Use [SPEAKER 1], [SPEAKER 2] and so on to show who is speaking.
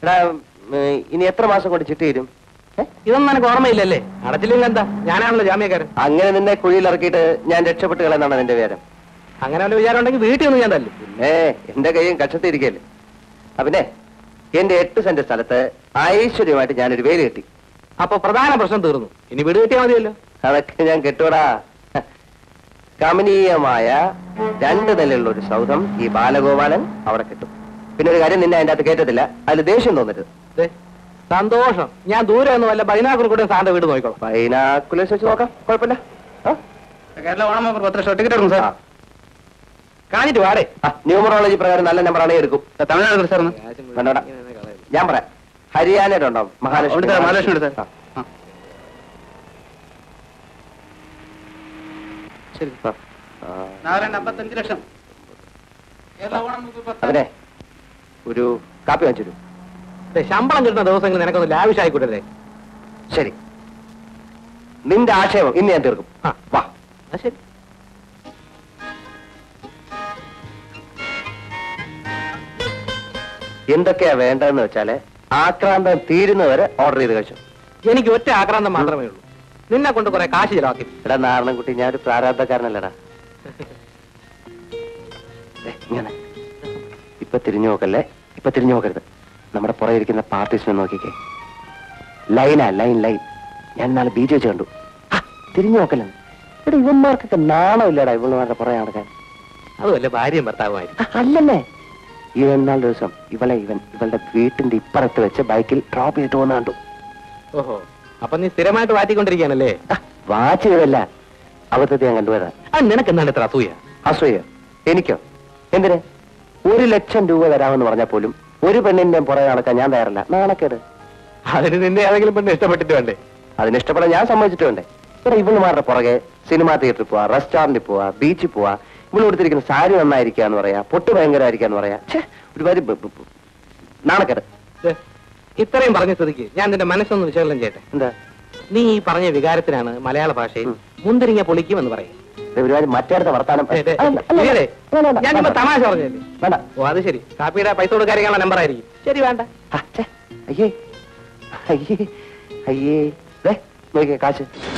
[SPEAKER 1] എടാ ഉം, ഇനി എത്ര മാസം കൊണ്ട് ചിട്ടി തരും ഏ?
[SPEAKER 2] ഇതൊന്നും എനിക്ക് ഓർമ്മയില്ലല്ലേ അടച്ചില്ലെങ്കിൽ എന്താ ഞാനാണല്ലോ ജാമ്യക്കാരൻ
[SPEAKER 1] അങ്ങനെ നിന്നെ കുഴിയിൽ ഇറക്കിയിട്ട് ഞാൻ രക്ഷപ്പെട്ട് കളയെന്നാണ് നിന്റെ വിചാരം
[SPEAKER 2] അങ്ങനെ വല്ല വിചാരം ഉണ്ടെങ്കിൽ വീട്ടിൽ ഒന്ന് ഞാൻ തല്ലും
[SPEAKER 1] പിന്നെ എന്റെ കൈയും കക്ഷത്തിരിക്കല്ലേ ആ പിന്നെ എന്റെ എട്ട് സെന്റ് സ്ഥലത്ത് ഐശ്വര്യമായിട്ട് ഞാനൊരു വേലി കെട്ടി
[SPEAKER 2] അപ്പൊ പ്രധാന പ്രശ്നം തീർന്നു ഇനി വീട് കിട്ടിയാൽ മതിയല്ലോ
[SPEAKER 1] അതൊക്കെ ഞാൻ കെട്ടൂടാ കമനീയമായ രണ്ട് നിലയുള്ള ഒരു സൗധം ഈ ബാലഗോപാലൻ അവിടെ കിട്ടും പിന്നെ ഒരു കാര്യം നിന്നെ അതിന്റെ അകത്ത് കേട്ടത്തില്ല അതിൽ ദേഷ്യം തോന്നരുത്
[SPEAKER 2] ദേ, സന്തോഷം ഞാൻ ദൂരെ ഒന്നും വല്ല ബൈനാക്കുൾ കൂടെ സാറിന്റെ വീട് നോക്കിക്കോളാം
[SPEAKER 1] ബൈനാക്കുലേഴ്സ് വെച്ച് നോക്കാം കുഴപ്പമില്ല ആ?
[SPEAKER 2] കേരള ഓണം ഓഫർ പത്ത് ലക്ഷം ടിക്കറ്റ് എടുക്കും
[SPEAKER 1] ആ.
[SPEAKER 2] കാണിട്ട് വാടേ
[SPEAKER 1] ആ, ന്യൂമറോളജി പ്രകാരം നല്ല നമ്പറാണ് എടുക്കും
[SPEAKER 2] തമിഴ്നാട് സാർ
[SPEAKER 1] വേണ്ടോടാ. ഞാൻ പറയാം ഹരിയാനയുടെ ഉണ്ടോ മഹാലക്ഷ്മി
[SPEAKER 2] ഉണ്ട് സാർ, മഹാലക്ഷ്മി ഉണ്ട് സാർ.
[SPEAKER 1] ആ. ശരി ആ. ആ.
[SPEAKER 2] അമ്പത്തഞ്ച് ലക്ഷം
[SPEAKER 1] അതിനെ ഒരു കാപ്പി വാങ്ങിച്ചു തരൂ.
[SPEAKER 2] ദേ, ശമ്പളം കിട്ടുന്ന ദിവസങ്ങൾ നിനക്കൊന്ന് ലാവിഷായിക്കൂട്ടല്ലേ
[SPEAKER 1] ശരി നിന്റെ ആക്ഷേപം ഇന്ന് ഞാൻ തീർക്കും
[SPEAKER 2] ആ.
[SPEAKER 1] വാ
[SPEAKER 2] ആ ശരി
[SPEAKER 1] എന്തൊക്കെയാ വേണ്ടതെന്ന് വെച്ചാല് ആക്രാന്തം തീരുന്നവരെ ഓർഡർ ചെയ്ത് കഴിച്ചു
[SPEAKER 2] എനിക്ക് ഒറ്റ ആക്രാന്തം മാത്രമേ ഉള്ളൂ നിന്നെ കൊണ്ട് കുറെ കാശ് ചിലവാക്കി
[SPEAKER 1] എടാ നാരണൻകുട്ടി ഞാനൊരു പ്രാരാബ്ധക്കാരനല്ലടാ ദേ, ഇങ്ങനെ ഇപ്പൊ തിരിഞ്ഞു നോക്കല്ലേ ഇപ്പൊ തിരിഞ്ഞു നോക്കരുത് നമ്മുടെ പുറകെ ഇരിക്കുന്ന പാർട്ടീസിനെ നോക്കിക്കേ ലൈനാ ലൈൻ ലൈൻ ഞാൻ നാളെ ബി ജെ കണ്ടു ആ, തിരിഞ്ഞു നോക്കല്ലേ എടാ ഇവന്മാർക്കൊക്കെ നാണമില്ലടാ ഇവന്മാരുടെ പുറകെ നടക്കാൻ
[SPEAKER 2] അതുമല്ല ഭാര്യയും ഭർത്താവുമായിരുന്നു
[SPEAKER 1] ആ, അല്ലല്ലേ ഈ എന്നാൾ ദിവസം ഇവളെ ഇവൻ ഇവളുടെ വീട്ടിന്റെ ഇപ്പുറത്ത് വെച്ച് ബൈക്കിൽ ഡ്രോപ്പ് ചെയ്തിട്ട് പോകുന്ന കണ്ടു
[SPEAKER 2] ഓഹോ അപ്പൊ നീ സ്ഥിരമായിട്ട് വാറ്റിക്കൊണ്ടിരിക്കുകയാണല്ലേ
[SPEAKER 1] ആ, വാച്ച് ചെയ്തല്ല അബദ്ധത്തെ ഞാൻ കണ്ടുപോയതാ
[SPEAKER 2] അത് നിനക്ക് എന്താണ് ഇത്ര അസൂയ
[SPEAKER 1] അസൂയ എനിക്കോ എന്തിന് ഒരു ലക്ഷം രൂപ തരാമെന്ന് പറഞ്ഞാൽ പോലും ഒരു പെണ്ണിന്റെ പുറകെ നടക്കാൻ ഞാൻ തയ്യാറല്ല നാണക്കേട്
[SPEAKER 2] അതിന് നിന്നെ ഏതെങ്കിലും പെണ്ണ് ഇഷ്ടപ്പെട്ടിട്ട് വേണ്ടേ
[SPEAKER 1] അതിന് ഇഷ്ടപ്പെടാൻ ഞാൻ സമ്മതിച്ചിട്ടുണ്ട് ഇവിടെ ഇവളുമാരുടെ പുറകെ സിനിമാ തിയേറ്ററിൽ പോവാ റെസ്റ്റോറന്റിൽ പോവാ ബീച്ചിൽ പോവാ ഇവള് കൊടുത്തിരിക്കുന്ന സാരി നന്നായിരിക്കാന്ന് പറയാ പൊട്ട് ഭയങ്കരമായിരിക്കാന്ന് പറയാ ഛേ, ഒരുപാട് ബ- ബ- ബ- നാണക്കേട്
[SPEAKER 2] ദേ, ഇത്രയും പറഞ്ഞ സ്ഥിതിക്ക് ഞാൻ നിന്റെ മനസ്സൊന്ന് വിശകലനം ചെയ്യട്ടെ
[SPEAKER 1] എന്താ
[SPEAKER 2] നീ ഈ പറഞ്ഞ വികാരത്തിനാണ് മലയാള ഭാഷയിൽ
[SPEAKER 1] ഉം.
[SPEAKER 2] മുന്തിരിങ്ങ പൊളിക്കും എന്ന് പറയും
[SPEAKER 1] ഇത് ഒരുപാട് മറ്റേടത്തെ വർത്താനം
[SPEAKER 2] ദേ, ദേ,
[SPEAKER 1] അല്ല, അല്ല,
[SPEAKER 2] ഇല്ലേ?
[SPEAKER 1] വേണ്ട, വേണ്ട,
[SPEAKER 2] ഞാൻ ചുമ്മാ
[SPEAKER 1] വേണ്ട.
[SPEAKER 2] തമാശ പറഞ്ഞല്ലേ
[SPEAKER 1] വേണ്ട
[SPEAKER 2] ഓ അത് ശരി കാപ്പിയുടെ പൈസ കൊടുക്കാനുള്ള നമ്പർ ആയിരിക്കും ശരി വേണ്ട
[SPEAKER 1] ആ, ഛേ, അയ്യേ അയ്യേ അയ്യേ ദേ നോക്കിയേ കാശ്